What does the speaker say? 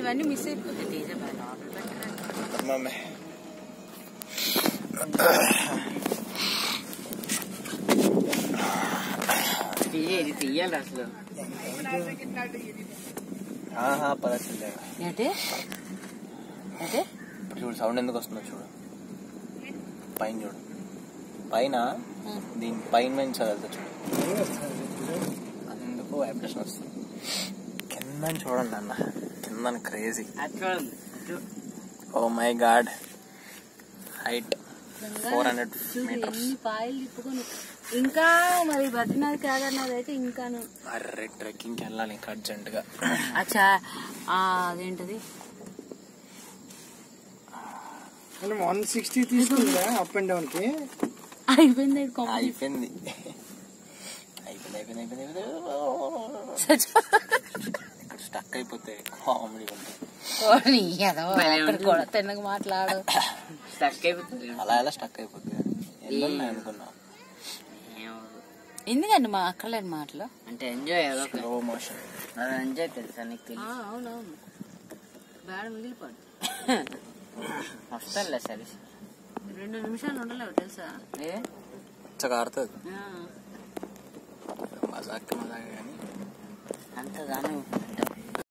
ఇవన్నీ మిస్ అయిపోతాయి తీసే బయట ఆర్డర్ పెట్టరా మమ్మీ తీయ ఇది తీయాలి అసలు ఆహా పదట్లేదు ఏంటి ఏంటి ఇప్పుడు చూడు సౌండ్ ఎందుకు వస్తుందో చూడు పైన చూడు పైన దీని పైన నుంచి చదువుతా చూడు అందుకు వైబ్రేషన్ వస్తుంది కింద చూడండి అన్న కింద క్రేజీ అది చూడండి చూ- oh my god height four hundred చూడు మీటర్స్ ఎన్ని పాయలు తిప్పుకొని ఇంకా మరి బద్రీనాథ్ కేదార్నాథ్ అయితే ఇంకాను అర్రే ట్రెక్కింగ్కి వెళ్ళాలి ఇంకా అర్జెంటుగా అచ్చా ఆ, అదేంటది మనం వన్ సిక్స్టీ తీసుకుందా అప్ అండ్ డౌన్ కి అయిపోయింది ఇది కొమ్మ. అయిపోయింది అయిపోయింది అయిపోయింది అయిపోయింది అయిపోయింది చచ్చా. ఇక్కడ స్టక్ అయిపోతే కామెడీ ఉంటుంది పోనీ, ఏదో అక్కడ కూడా తిన్నగా మాట్లాడు స్టక్ అయిపోతుంది అలా ఎలా స్టక్ అయిపోతుంది ఎల్లున్నాయి అనుకున్నా ఏమవ్వదు. ఎందుకండి మా అక్కర్లేని మాటలు అంటే ఎంజాయ్ ఏదో ఒక- స్లో మోషన్ అది ఎంజాయ్ తెలుసా నీకు ఆ, తెలుసు అవునవును బేడ మిగిలిపోడు వస్తానులే సరే రెండు నిమిషాలు ఉండలేవు తెలుసా ఏ ఆడుతుంది ఆ. మజాక్ మజాక్ కానీ అంత దాని అంటే